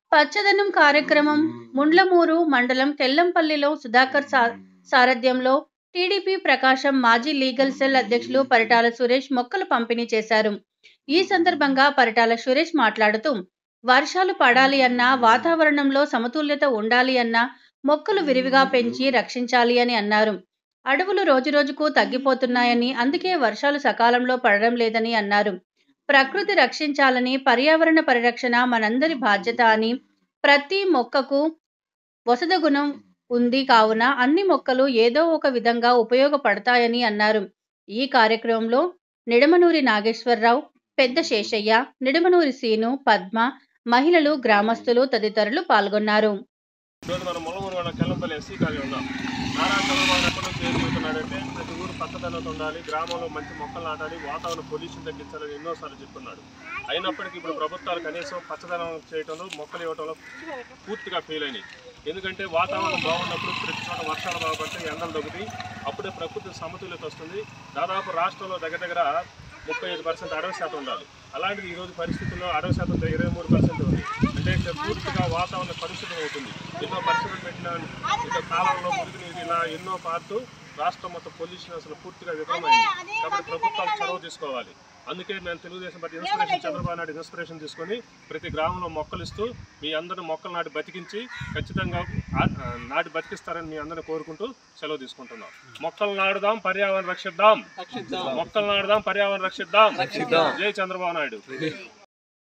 పచ్చదనం కార్యక్రమం ముండ్లమూరు మండలం తెల్లంపల్లిలో సుధాకర్ సా సారథ్యంలో టీడీపీ ప్రకాశం మాజీ లీగల్ సెల్ అధ్యక్షులు పరిటాల సురేష్ మొక్కలు పంపిణీ చేశారు ఈ సందర్భంగా పరిటాల సురేష్ మాట్లాడుతూ వర్షాలు పడాలి అన్నా వాతావరణంలో సమతుల్యత ఉండాలి అన్నా మొక్కలు విరివిగా పెంచి రక్షించాలి అని అన్నారు అడవులు రోజురోజుకు తగ్గిపోతున్నాయని అందుకే వర్షాలు సకాలంలో పడడం లేదని అన్నారు ప్రకృతి రక్షించాలని పర్యావరణ పరిరక్షణ మనందరి బాధ్యత అని ప్రతి మొక్కకు వసద గుణం ఉంది కావున అన్ని మొక్కలు ఏదో ఒక విధంగా ఉపయోగపడతాయని అన్నారు ఈ కార్యక్రమంలో నిడమనూరి నాగేశ్వరరావు పెద్ద శేషయ్య నిడమనూరి సీను పద్మ మహిళలు గ్రామస్తులు తదితరులు పాల్గొన్నారు ఈరోజు మనం ముల్లమూరు వాళ్ళ కెల్లంపల్లి ఎస్సీ కాలనీ ఉన్నాం నారా చంద్రబాబు ఎప్పటి నుంచి ఏమవుతున్నాడంటే ప్రతి ఊరు పచ్చదనంతో ఉండాలి గ్రామంలో మంచి మొక్కలు నాటాలి వాతావరణ పొల్యూషన్ తగ్గించాలని ఎన్నోసార్లు చెప్తున్నాడు అయినప్పటికీ ఇప్పుడు ప్రభుత్వాలు కనీసం పచ్చదనం చేయడంలో మొక్కలు ఇవ్వడంలో పూర్తిగా ఫెయిల్ అయినాయి ఎందుకంటే వాతావరణం బాగున్నప్పుడు ప్రతి చోట వర్షాలు బాగుపడితే ఎండలు తగ్గుతాయి అప్పుడే ప్రకృతి సమతుల్యత వస్తుంది దాదాపు రాష్ట్రంలో దగ్గర దగ్గర ముప్పై ఐదు పర్సెంట్ అడవి శాతం ఉండాలి అలాంటిది ఈ రోజు పరిస్థితుల్లో అడవి శాతం ఇరవై మూడు పర్సెంట్ ఉంది అంటే ఇక్కడ పూర్తిగా వాతావరణ కలుషితం అవుతుంది ఎన్నో పరిస్థితులు పెట్టిన ఇంకా కాలంలో మురికి నీరు ఇలా ఎన్నో పారుతూ రాష్ట్రం మొత్తం పొల్యూషన్ అసలు పూర్తిగా విఫలమైంది కాబట్టి ప్రభుత్వాలు చొరవ తీసుకోవాలి అందుకే నేను Telugu Desam party inspiration Chandrababu Naidu inspiration తీసుకొని ప్రతి గ్రామంలో మొక్కలు ఇస్తూ మీ అందరిని మొక్కలు నాటి బతికించి ఖచ్చితంగా ఆ- ఆ, నాటి బతికిస్తారని మీ అందరిని కోరుకుంటూ సెలవు తీసుకుంటున్నాం మొక్కలు నాటుదాం పర్యావరణ రక్షిద్దాం మొక్కలు నాటుదాం పర్యావరణ రక్షిద్దాం జై చంద్రబాబు నాయుడు